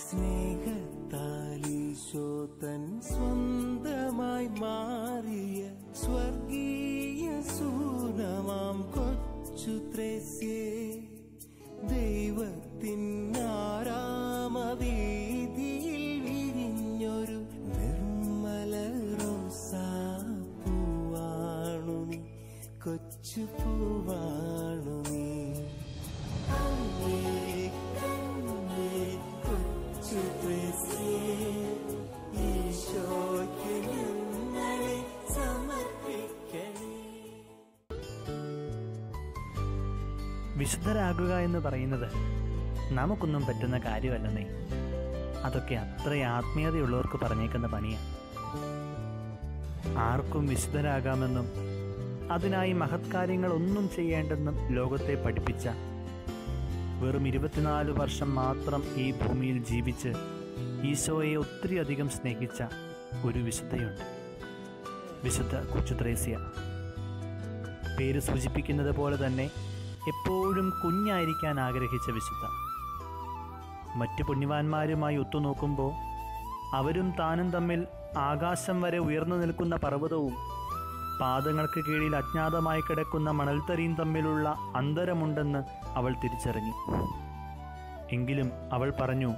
സ്നേഹത്താലീശോ തൻ സ്വന്തമായി മാറിയ സ്വർഗീയ സൂനമാം കൊച്ചു ത്രേസ്യേ ദൈവത്തിൻ ആരാമവീതിയിൽ വിരിഞ്ഞൊരു നിർമ്മല റോസാപ്പൂവാണു നീ കൊച്ചു പൂവാണു നീ അമ്മേ, അമ്മേ, കൊച്ചു ത്രേസ്യേ, ഈശോയ്ക്ക് ഞങ്ങളെ സമർപ്പിക്കണേ വിശുദ്ധരാകുക എന്ന് പറയുന്നത് നമുക്കൊന്നും പറ്റുന്ന കാര്യമല്ലെന്നേ അതൊക്കെ അത്ര ആത്മീയതയുള്ളവർക്ക് പറഞ്ഞേക്കുന്ന പണിയാണ് ആർക്കും വിശുദ്ധരാകാമെന്നും അതിനായി മഹത്കാര്യങ്ങൾ ഒന്നും ചെയ്യേണ്ടെന്നും ലോകത്തെ പഠിപ്പിച്ച വെറും ഇരുപത്തിനാല് വർഷം മാത്രം ഈ ഭൂമിയിൽ ജീവിച്ച് ഈശോയെ ഒത്തിരി അധികം സ്നേഹിച്ച ഒരു വിശുദ്ധയുണ്ട് വിശുദ്ധ കൊച്ചുത്രേസ്യ പേര് സൂചിപ്പിക്കുന്നത് പോലെ തന്നെ എപ്പോഴും കുഞ്ഞായിരിക്കാൻ ആഗ്രഹിച്ച വിശുദ്ധ മറ്റു പുണ്യവാന്മാരുമായി ഒത്തുനോക്കുമ്പോൾ അവരും താനും തമ്മിൽ ആകാശം വരെ ഉയർന്നു നിൽക്കുന്ന പർവ്വതവും പാദങ്ങൾക്ക് കീഴിൽ അജ്ഞാതമായി കിടക്കുന്ന മണൽത്തരിയും തമ്മിലുള്ള അന്തരമുണ്ടെന്ന് അവൾ തിരിച്ചറിഞ്ഞു എങ്കിലും അവൾ പറഞ്ഞു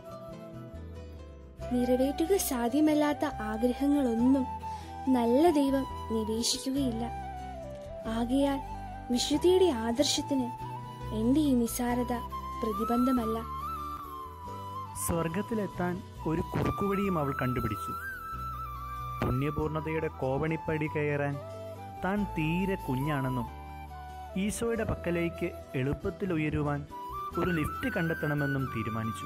നിറവേറ്റുക സാധ്യമല്ലാത്ത ആഗ്രഹങ്ങളൊന്നും നല്ല ദൈവം നിരീക്ഷിക്കുകയില്ല ആകയാൽ വിശുദ്ധിയുടെ ആദർശത്തിന് എന്റെ ഈ നിസാരത പ്രതിബന്ധമല്ല സ്വർഗത്തിലെത്താൻ ഒരു കുറുക്കുവഴിയും അവൾ കണ്ടുപിടിച്ചു പുണ്യപൂർണതയുടെ കോവണിപ്പടി കയറാൻ താൻ തീരെ കുഞ്ഞാണെന്നും ഈശോയുടെ പക്കലേക്ക് എളുപ്പത്തിൽ ഉയരുവാൻ ഒരു ലിഫ്റ്റ് കണ്ടെത്തണമെന്നും തീരുമാനിച്ചു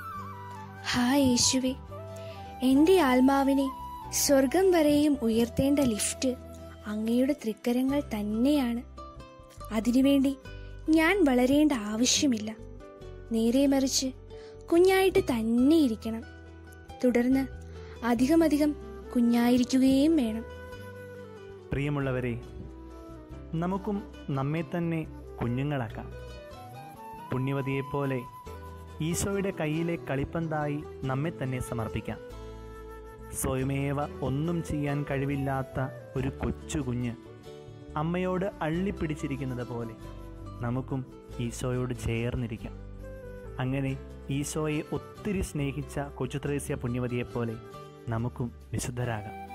ഹാ യേശുവേ എന്റെ ആത്മാവിനെ സ്വർഗം വരെയും ഉയർത്തേണ്ട ലിഫ്റ്റ് അങ്ങയുടെ തൃക്കരങ്ങൾ തന്നെയാണ് അതിനുവേണ്ടി ഞാൻ വളരേണ്ട ആവശ്യമില്ല നേരെ മറിച്ച് കുഞ്ഞായിട്ട് തന്നെ ഇരിക്കണം തുടർന്ന് അധികമധികം കുഞ്ഞായിരിക്കുകയും വേണം പ്രിയമുള്ളവരെ നമുക്കും നമ്മെ തന്നെ കുഞ്ഞുങ്ങളാക്കാം പുണ്യവതിയെപ്പോലെ ഈശോയുടെ കയ്യിലെ കളിപ്പന്തായി നമ്മെ തന്നെ സമർപ്പിക്കാം സ്വയമേവ ഒന്നും ചെയ്യാൻ കഴിവില്ലാത്ത ഒരു കൊച്ചു കുഞ്ഞ് അമ്മയോട് അള്ളിപ്പിടിച്ചിരിക്കുന്നത് പോലെ നമുക്കും ഈശോയോട് ചേർന്നിരിക്കാം അങ്ങനെ ഈശോയെ ഒത്തിരി സ്നേഹിച്ച കൊച്ചുത്രേസ്യ പുണ്യവതിയെപ്പോലെ നമുക്കും വിശുദ്ധരാകാം